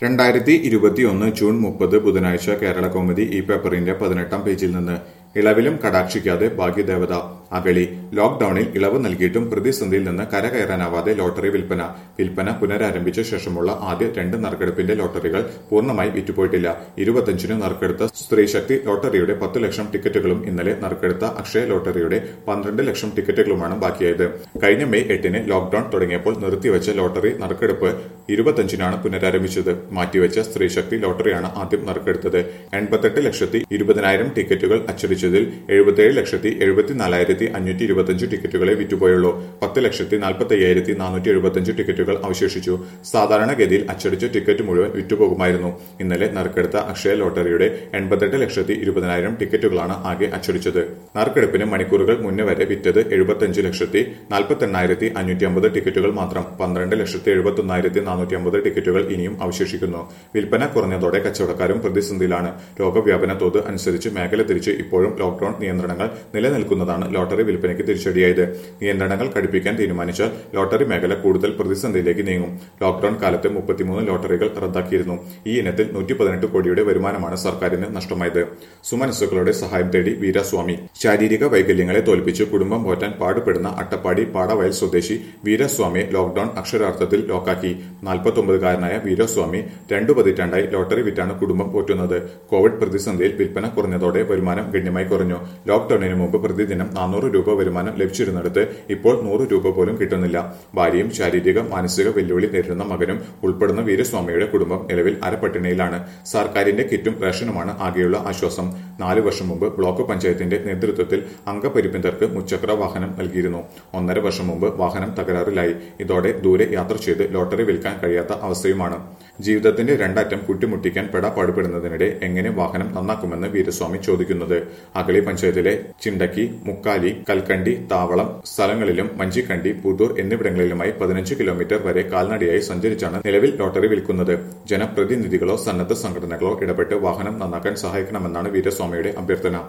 രണ്ടായിരത്തി ഇരുപത്തിയൊന്ന് ജൂൺ മുപ്പത് ബുധനാഴ്ച കേരള കൗമുദി ഈ പേപ്പറിന്റെ പതിനെട്ടാം പേജിൽ നിന്ന് ഇളവിലും കടാക്ഷിക്കാതെ ഭാഗ്യദേവത അഗളി ലോക്ഡൌണിൽ ഇളവ് നൽകിയിട്ടും പ്രതിസന്ധിയിൽ നിന്ന് കരകയറാനാവാതെ ലോട്ടറി വിൽപ്പന വിൽപ്പന പുനരാരംഭിച്ച ശേഷമുള്ള ആദ്യ രണ്ട് നറുക്കെടുപ്പിന്റെ ലോട്ടറികൾ പൂർണ്ണമായി വിറ്റുപോയിട്ടില്ല ഇരുപത്തിയഞ്ചിന് നറുക്കെടുത്ത സ്ത്രീശക്തി ലോട്ടറിയുടെ പത്ത് ലക്ഷം ടിക്കറ്റുകളും ഇന്നലെ നറുക്കെടുത്ത അക്ഷയ ലോട്ടറിയുടെ പന്ത്രണ്ട് ലക്ഷം ടിക്കറ്റുകളുമാണ് ബാക്കിയായത് കഴിഞ്ഞ മെയ് എട്ടിന് ലോക്ഡൌൺ തുടങ്ങിയപ്പോൾ നിർത്തിവെച്ച ലോട്ടറി നറുക്കെടുപ്പ് ഇരുപത്തിയഞ്ചിനാണ് പുനരാരംഭിച്ചത് മാറ്റിവെച്ച സ്ത്രീശക്തി ലോട്ടറിയാണ് ആദ്യം നറുക്കെടുത്തത് എൺപത്തെട്ട് ലക്ഷത്തി ഇരുപതിനായിരം ടിക്കറ്റുകൾ അച്ചടിച്ചതിൽ എഴുപത്തിയേഴ് ലക്ഷത്തി എഴുപത്തിനാലായിരത്തി അഞ്ഞൂറ്റി ഇരുപത്തിയഞ്ച് ടിക്കറ്റുകളെ വിറ്റുപോയുള്ളൂ പത്ത് ലക്ഷത്തി നാൽപ്പത്തി അയ്യായിരത്തി നാനൂറ്റി എഴുപത്തിയഞ്ച് ടിക്കറ്റുകൾ അവശേഷിച്ചു സാധാരണഗതിയിൽ അച്ചടിച്ച ടിക്കറ്റ് മുഴുവൻ വിറ്റുപോകുമായിരുന്നു ഇന്നലെ നറുക്കെടുത്ത അക്ഷയ ലോട്ടറിയുടെ എൺപത്തെട്ട് ലക്ഷത്തി ഇരുപതിനായിരം ടിക്കറ്റുകളാണ് ആകെ അച്ചടിച്ചത് നറുക്കെടുപ്പിന് മണിക്കൂറുകൾ മുന്നേ വരെ വിറ്റത് എഴുപത്തിയഞ്ച് ലക്ഷത്തി നാൽപ്പത്തി എണ്ണായിരത്തി അഞ്ഞൂറ്റി അമ്പത് ടിക്കറ്റുകൾ മാത്രം പന്ത്രണ്ട് ലക്ഷത്തി എഴുപത്തി ഒന്നായിരത്തി നാനൂറ്റി അമ്പത് ടിക്കറ്റുകൾ ഇനിയും അവശേഷിക്കുന്നു വിൽപ്പന കുറഞ്ഞതോടെ കച്ചവടക്കാരും പ്രതിസന്ധിയിലാണ് രോഗവ്യാപന തോത് അനുസരിച്ച് മേഖല തിരിച്ച് ഇപ്പോഴും ലോക്ഡൌൺ നിയന്ത്രണങ്ങൾ നിലനിൽക്കുന്നതാണ് ലോട്ടറി വിൽപ്പനയ്ക്ക് തിരിച്ചടിയായത് നിയന്ത്രണങ്ങൾ കടുപ്പിക്കാൻ തീരുമാനിച്ചാൽ ലോട്ടറി മേഖല കൂടുതൽ പ്രതിസന്ധിയിലേക്ക് നീങ്ങും ലോക്ഡൌൺ കാലത്ത് മുപ്പത്തിമൂന്ന് ലോട്ടറികൾ റദ്ദാക്കിയിരുന്നു ഈ ഇനത്തിൽ നൂറ്റി പതിനെട്ട് കോടിയുടെ വരുമാനമാണ് സർക്കാരിന് നഷ്ടമായത് സുമനസ്സുകളുടെ സഹായം തേടി വീരസ്വാമി ശാരീരിക വൈകല്യങ്ങളെ തോൽപ്പിച്ച് കുടുംബം പോറ്റാൻ പാടുപെടുന്ന അട്ടപ്പാടി പാടവയൽ സ്വദേശി വീരസ്വാമിയെ ലോക്ഡൌൺ അക്ഷരാർത്ഥത്തിൽ ലോക്കാക്കി നാൽപ്പത്തൊമ്പതുകാരനായ വീരസ്വാമി രണ്ടു പതിറ്റാണ്ടായി ലോട്ടറി വിറ്റാണ് കുടുംബം പോറ്റുന്നത് കോവിഡ് പ്രതിസന്ധിയിൽ വിൽപ്പന കുറഞ്ഞതോടെ വരുമാനം ഗണ്യമായി കുറഞ്ഞു ലോക്ഡൌണിന് മുമ്പ് പ്രതിദിനം നാനൂറ് രൂപ വരുമാനം ലഭിച്ചിരുന്നിടത്ത് ഇപ്പോൾ നൂറ് രൂപ പോലും കിട്ടുന്നില്ല ഭാര്യയും ശാരീരിക മാനസിക വെല്ലുവിളി നേരിടുന്ന മകനും ഉൾപ്പെടുന്ന വീരസ്വാമിയുടെ കുടുംബം നിലവിൽ അരപ്പട്ടിണിയിലാണ് സർക്കാരിന്റെ കിറ്റും റേഷനുമാണ് ആകെയുള്ള ആശ്വാസം നാല് വർഷം മുമ്പ് ബ്ലോക്ക് പഞ്ചായത്തിന്റെ നേതൃത്വത്തിൽ അംഗപരിമിതർക്ക് മുച്ചക്ര വാഹനം നൽകിയിരുന്നു ഒന്നര വർഷം മുമ്പ് വാഹനം തകരാറിലായി ഇതോടെ ദൂരെ യാത്ര ചെയ്ത് ലോട്ടറി വിൽക്കാൻ കഴിയാത്ത അവസ്ഥയുമാണ് ജീവിതത്തിന്റെ രണ്ടറ്റം കൂട്ടിമുട്ടിക്കാൻ പെടാപ്പാടുപെടുന്നതിനിടെ എങ്ങനെ വാഹനം നന്നാക്കുമെന്ന് വീരസ്വാമി ചോദിക്കുന്നത് അഗളി പഞ്ചായത്തിലെ ചിണ്ടക്കി മുക്കാലി കൽക്കണ്ടി താവളം സ്ഥലങ്ങളിലും മഞ്ചിക്കണ്ടി പുതൂർ എന്നിവിടങ്ങളിലുമായി പതിനഞ്ച് കിലോമീറ്റർ വരെ കാൽനടയായി സഞ്ചരിച്ചാണ് നിലവിൽ ലോട്ടറി വിൽക്കുന്നത് ജനപ്രതിനിധികളോ സന്നദ്ധ സംഘടനകളോ ഇടപെട്ട് വാഹനം നന്നാക്കാൻ സഹായിക്കണമെന്നാണ് വീരസ്വാമിയുടെ അഭ്യർത്ഥന